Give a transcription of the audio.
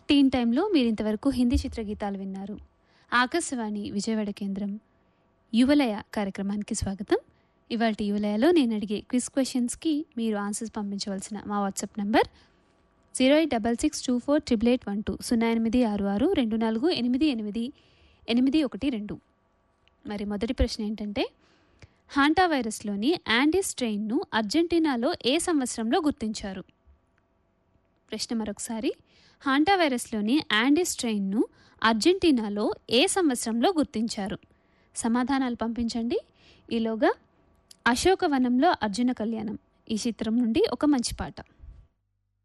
టీన్ టైంలో మీరు ఇంతవరకు హిందీ చిత్రగీతాలు విన్నారు ఆకాశవాణి విజయవాడ కేంద్రం యువలయ కార్యక్రమానికి స్వాగతం ఇవాళ యువలయలో నేను అడిగే క్విజ్ క్వశ్చన్స్కి మీరు ఆన్సర్స్ పంపించవలసిన మా WhatsApp number zero eight double six two four triple eight one two సున్నా ఎనిమిది ఆరు ఆరు రెండు నాలుగు ఎనిమిది ఎనిమిది ఎనిమిది ఒకటి రెండు మరి మొదటి ప్రశ్న ఏంటంటే హాంటా వైరస్లోని యాండీస్ స్ట్రెయిన్ను అర్జెంటీనాలో ఏ సంవత్సరంలో గుర్తించారు ప్రశ్న మరొకసారి హాంటా వైరస్లోని యాండీస్ స్ట్రెయిన్ను అర్జెంటీనాలో ఏ సంవత్సరంలో గుర్తించారు సమాధానాలు పంపించండి ఈలోగా అశోకవనంలో అర్జున కళ్యాణం ఈ చిత్రం నుండి ఒక మంచి పాట